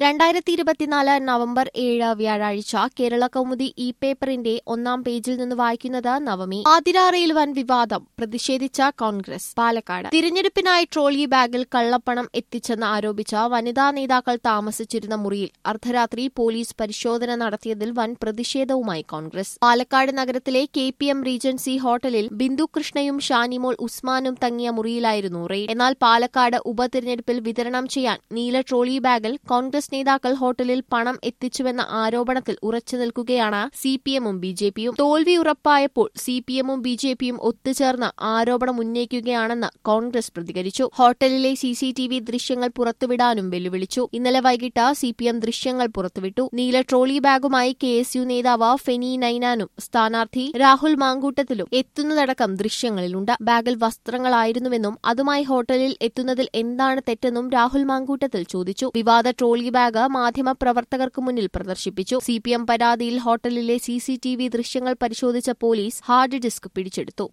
രണ്ടായിരത്തി ഇരുപത്തിനാല് നവംബർ ഏഴ് വ്യാഴാഴ്ച കേരള കൗമുദി ഇ പേപ്പറിന്റെ ഒന്നാം പേജിൽ നിന്ന് വായിക്കുന്നത് നവമി ആതിരാറയിൽ വൻ വിവാദം പ്രതിഷേധിച്ച കോൺഗ്രസ് പാലക്കാട് തിരഞ്ഞെടുപ്പിനായി ട്രോളി ബാഗിൽ കള്ളപ്പണം എത്തിച്ചെന്ന് ആരോപിച്ച വനിതാ നേതാക്കൾ താമസിച്ചിരുന്ന മുറിയിൽ അർദ്ധരാത്രി പോലീസ് പരിശോധന നടത്തിയതിൽ വൻ പ്രതിഷേധവുമായി കോൺഗ്രസ് പാലക്കാട് നഗരത്തിലെ കെ പി എം റീജൻസി ഹോട്ടലിൽ ബിന്ദു കൃഷ്ണയും ഷാനിമോൾ ഉസ്മാനും തങ്ങിയ മുറിയിലായിരുന്നു റെയ്ഡ് എന്നാൽ പാലക്കാട് ഉപതിരഞ്ഞെടുപ്പിൽ വിതരണം ചെയ്യാൻ നീല ട്രോളി ബാഗിൽ കോൺഗ്രസ് നേതാക്കൾ ഹോട്ടലിൽ പണം എത്തിച്ചുവെന്ന ആരോപണത്തിൽ ഉറച്ചു നിൽക്കുകയാണ് സി പി എമ്മും ബി ജെ പിയും തോൽവി ഉറപ്പായപ്പോൾ സി പി എമ്മും ബി ജെ പിയും ഒത്തുചേർന്ന് ആരോപണം ഉന്നയിക്കുകയാണെന്ന് കോൺഗ്രസ് പ്രതികരിച്ചു ഹോട്ടലിലെ സി സി ടി വി ദൃശ്യങ്ങൾ പുറത്തുവിടാനും വെല്ലുവിളിച്ചു ഇന്നലെ വൈകിട്ട് സി പി എം ദൃശ്യങ്ങൾ പുറത്തുവിട്ടു നീല ട്രോളി ബാഗുമായി കെ എസ് യു നേതാവ് ഫെനി നൈനാനും സ്ഥാനാർത്ഥി രാഹുൽ മാങ്കൂട്ടത്തിലും എത്തുന്നതടക്കം ദൃശ്യങ്ങളിലുണ്ട് ബാഗിൽ വസ്ത്രങ്ങളായിരുന്നുവെന്നും അതുമായി ഹോട്ടലിൽ എത്തുന്നതിൽ എന്താണ് തെറ്റെന്നും രാഹുൽ മാങ്കൂട്ടത്തിൽ ചോദിച്ചു വിവാദ ട്രോളി ബാഗ് മാധ്യമപ്രവർത്തകർക്ക് മുന്നിൽ പ്രദർശിപ്പിച്ചു സി പി എം പരാതിയിൽ ഹോട്ടലിലെ സി സി ടി വി ദൃശ്യങ്ങൾ പരിശോധിച്ച പോലീസ് ഹാർഡ് ഡിസ്ക് പിടിച്ചെടുത്തു